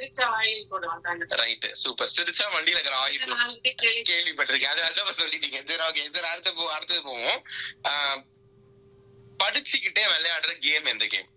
சிரிச்ச வாயில் போடுவாங்க ரைட் சூப்பர் சிரிச்சா வண்டியில இருக்கிற ஆயில் நான் வந்து கேள்வி- கேள்விப்பட்டிருக்கேன் அது அடுத்த சொல்லிட்டீங்க சரி ஓகே சரி அடுத்து போ அடுத்தது போவோம் ஆஹ், படிச்சுக்கிட்டே விளையாடுற கேம் எந்த கேம்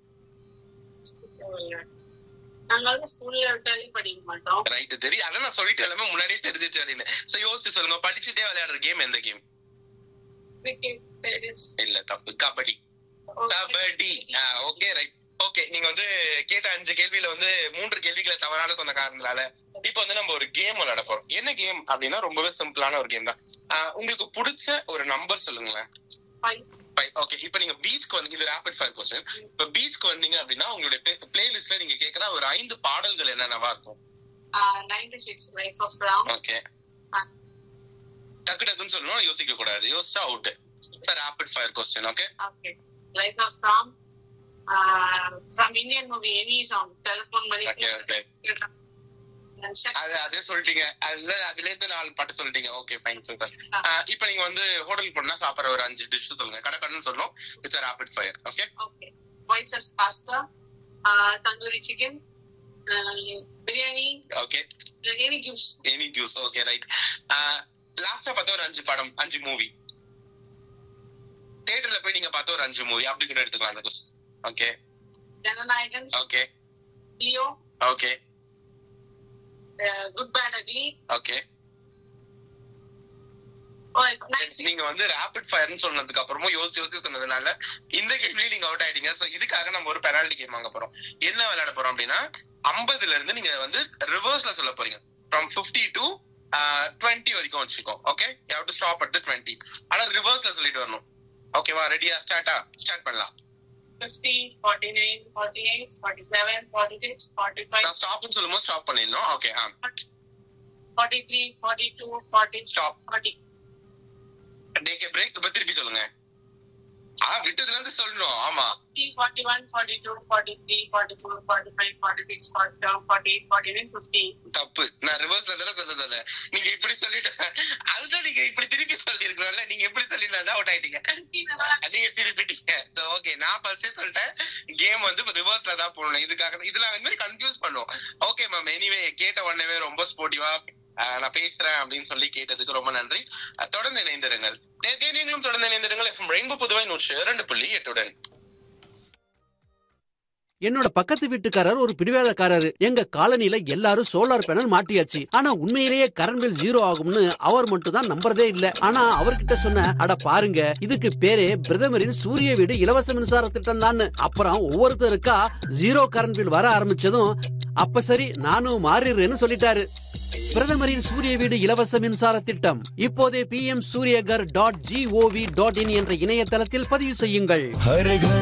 நாங்க வந்து ஸ்கூல்ல விட்டாலே படிக்க மாட்டோம் ரைட் தெரியும் அதான் நான் சொல்லிட்டு எல்லாமே முன்னாடியே தெரிஞ்சிச்சு அப்படின்னு சோ யோசிச்சு சொல்லுங்க படிச்சுட்டே விளையாடுற கேம் எந்த கேம் Cricket, tennis. இல்ல தப்பு kabaddi kabaddi okay right okay நீங்க வந்து கேட்ட அஞ்சு கேள்வியில வந்து மூன்று கேள்விகளை தவறான சொன்ன காரணங்களால இப்போ வந்து நம்ம ஒரு கேம் விளையாட போறோம் என்ன கேம் அப்படின்னா ரொம்பவே சிம்பிளான ஒரு கேம் தான் ஆஹ், உங்களுக்கு பிடிச்ச ஒரு நம்பர் சொல்லுங்களேன் Five. ஓகே இப்போ நீங்க பீச்க்கு வந்து இது ரேபிட் ஃபயர் கொஸ்டின் இப்போ பீச்க்கு வந்தீங்க அப்படின்னா உங்களுடைய பிளேலிஸ்ட்ல நீங்க கேட்கற ஒரு ஐந்து பாடல்கள் என்னென்னவா இருக்கும் Uh, 96 Life of Ram. Okay Ah. டக்கு டக்குன்னு சொல்லணும் யோசிக்க கூடாது யோசிச்சா out sir rapid fire question okay Okay. Life of Ram. Uh, from Indian movie, any song. Telephone money. Okay okay அது அதே சொல்லிட்டீங்க அதுல அதுல இருந்து நாலு பாட்டு சொல்லிட்டீங்க ஓகே ஃபைன் சூப்பர் இப்போ நீங்க வந்து ஹோட்டலுக்கு போனா சாப்பிடுற ஒரு அஞ்சு டிஷ் சொல்லுங்க கடை கடன் சொல்லணும் it's rapid fire okay Okay. White sauce pasta. Uh, tandoori chicken. Uh, biryani. ஓகே Uh, any juice. Any juice okay right லாஸ்டா பார்த்த ஒரு அஞ்சு படம் அஞ்சு மூவி தியேட்டர்ல போய் நீங்க பார்த்த ஒரு அஞ்சு மூவி அப்படி கூட எடுத்துக்கலாம் அந்த question okay Jananayagan. Okay Leo. Okay Uh, good Bad Ugly. Okay Oh, nice. நீங்க வந்து ரேபிட் ஃபயர்னு சொன்னதுக்கு அப்புறமும் யோசிச்சு யோசிச்சு சொன்னதுனால இந்த கேள்வியில நீங்க அவுட் ஆயிட்டீங்க சோ இதுக்காக நம்ம ஒரு பெனால்டி கேம் வாங்க போறோம் என்ன விளையாட போறோம் அப்படின்னா 50ல இருந்து நீங்க வந்து ரிவர்ஸ்ல சொல்ல போறீங்க ஃப்ரம் 50 டு டுவெண்ட்டி வரைக்கும் வச்சுக்கோ okay you have to stop at twenty ஆனா ரிவர்ஸ்ல சொல்லிட்டு வரணும் ஓகேவா ரெடியா ஸ்டார்ட்டா ஸ்டார்ட் பண்ணலாம் 50, 49, 48, 47, 46, 45, நான் ஸ்டாப்னு சொல்லும்போது ஸ்டாப் பண்ணிடணும் ஓகே ஆ 43, 42, 40, Stop. 40. டேக்கே பிரேக் இப்ப திருப்பி சொல்லுங்க ஆ விட்டதுல இருந்து சொல்லணும் ஆமா 40, 41, 42, 43, 44, 45, 46, 47, 48, 49, 50. தப்பு நான் ரிவர்ஸ்ல தானே சொல்ல நீங்க இப்படி சொல்லிட்டு அதுதான் நீங்க இப்படி திருப்பி சொல்லி இருக்கணும்ல நீங்க எப்படி சொல்லி அவுட் ஆயிட்டீங்க நீங்க திருப்பிட்டீங்க சோ ஓகே நான் ஃபர்ஸ்டே சொல்லிட்டேன் கேம் வந்து ரிவர்ஸ்ல தான் போடணும் இதுக்காக தான் இதெல்லாம் அந்த மாதிரி கன்ஃபியூஸ் பண்ணுவோம் ஓகே மேம் எனிவே கேட்ட உடனே ரொம்ப ஸ்போர்ட்டிவா நான் பேசுறேன் அப்படின்னு சொல்லி கேட்டதுக்கு ரொம்ப நன்றி அஹ், தொடர்ந்து இணைந்திருங்கள் நேர்கே நீங்களும் தொடர்ந்து இணைந்திருங்கள் எஃப்எம் ரெயின்போ புதுவை நூற்று இரண்டு புள்ளி எட்டுடன் என்னோட பக்கத்து வீட்டுக்காரர் ஒரு பிடிவாதக்காரரு எங்க காலனில எல்லாரும் சோலார் பேனல் மாட்டியாச்சு ஆனா உண்மையிலேயே கரண்ட் பில் ஜீரோ ஆகும்னு அவர் மட்டும் தான் நம்புறதே இல்ல ஆனா அவர்கிட்ட சொன்ன அட பாருங்க இதுக்கு பேரே பிரதமரின் சூரிய வீடு இலவச மின்சார திட்டம் தான் அப்புறம் ஒவ்வொருத்தருக்கா ஜீரோ கரண்ட் பில் வர ஆரம்பிச்சதும் அப்ப சரி நானும் மாறிடுறேன்னு சொல்லிட்டாரு பிரதமரின் சூரிய வீடு இலவச மின்சார திட்டம் இப்போதே P M Suryaghar dot gov dot in என்ற இணையதளத்தில் பதிவு செய்யுங்கள் हर घर